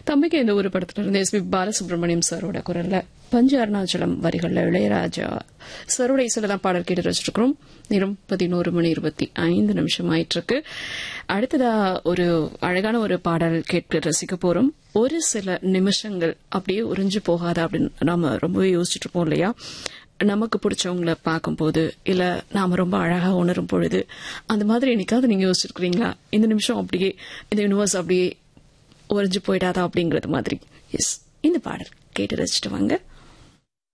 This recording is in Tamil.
தம்பிக்கு இந்த ஒரு படத்துல இருந்து எஸ் பி பாலசுப்ரமணியம் சாரோட குரல்ல பஞ்ச அருணாச்சலம் வரிகள்ல இளையராஜா சரோட இசையில தான் பாடல் கேட்டு வச்சிருக்கிறோம் நேரம் பதினோரு மணி இருபத்தி ஐந்து நிமிஷம் ஆயிட்டு இருக்கு அடுத்ததா ஒரு அழகான ஒரு பாடல் கேட்டு ரசிக்க போறோம் ஒரு சில நிமிஷங்கள் அப்படியே உறிஞ்சு போகாதா அப்படின்னு நாம ரொம்பவே யோசிச்சுட்டு இருப்போம் இல்லையா நமக்கு பிடிச்சவங்கள பார்க்கும்போது இல்ல நாம ரொம்ப அழகா உணரும் பொழுது அந்த மாதிரி என்னைக்காவது நீங்க யோசிச்சிருக்கீங்களா இந்த நிமிஷம் அப்படியே இந்த யூனிவர்ஸ் அப்படியே உறைஞ்சு போயிடாதா அப்படிங்கறது மாதிரி எஸ் இந்த பாடல் கேட்டு ரசிச்சுட்டு வாங்க